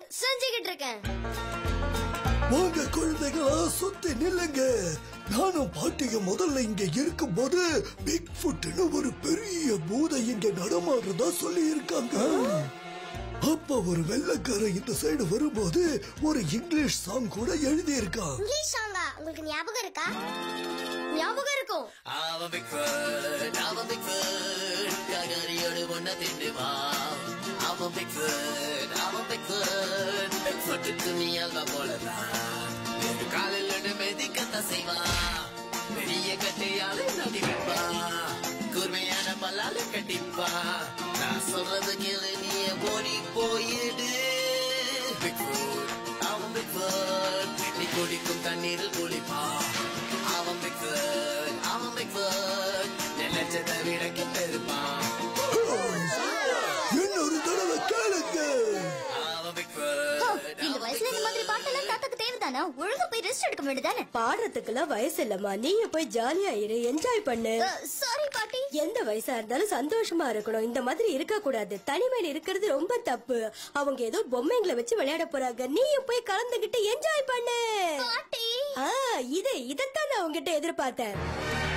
செஞ்சுக்கிட்டு இருக்கேன் வாங்க குழந்தைகளா சுத்தி நில்லுங்க நானும் பாட்டியும் முதல்ல இங்க இருக்கும்போது பிக் ஃபுட்னு ஒரு பெரிய பூதை இங்க நடமாடுறதா சொல்லி இருக்காங்க அப்ப ஒரு வெள்ளக்காரன் இந்த சைடு வரும்போது ஒரு இங்கிலீஷ் சாங் கூட எழுதி இருக்கான் இங்கிலீஷ் சாங்கா உங்களுக்கு ஞாபகம் இருக்கா ஞாபகம் இருக்கும் அவன் பிக் ஃபுட் அவன் பிக் ஃபுட் ககரியோடு ஒன்ன திண்டுவா அவன் பிக் ஃபுட் அவன் பிக் ஃபுட் பிக் ஃபுட்டுக்கு நீ அல்வா போலதான் ஒரு காலில் ரெண்டு மெதிக்கத்தான் செய்வான் பெரிய கட்டையால நடி வைப்பா கூர்மையான பல்லால கட்டிப்பா நான் சொல்றது கேளு நீ ஓடி போயிடு பிக் ஃபுட் அவன் பிக் ஃபுட் நீ குடிக்கும் தண்ணீரில் குளிப்பா அவன் பிக் ஃபுட் அவன் பிக் ஃபுட் நினைச்சதை விட கிட்ட இருப்பான் இன்னொரு தடவை கேளுங்க அவன் பிக் ஓ, ஃபுட் இந்த வயசுல இந்த மாதிரி பாட்டெல்லாம் தாத்தாக்கு தேவைதானா ஒழுங்கா போய் ரெஸ்ட் எடுக்க வேண்டியதானே பாடுறதுக்கெல்லாம் வயசு இல்லம்மா நீங்க போய் ஜாலியா இரு என்ஜாய் பண்ணு சாரி பாட்டி எந்த வயசா இருந்தாலும் சந்தோஷமா இருக்கணும் இந்த மாதிரி இருக்க கூடாது தனிமையில இருக்கிறது ரொம்ப தப்பு அவங்க ஏதோ பொம்மைங்களை வச்சு விளையாட போறாங்க நீயும் போய் கலந்துகிட்டு என்ஜாய் பண்ணு பாட்டி ஆ இது இதத்தான் நான் உங்ககிட்ட எதிர்பார்த்தேன்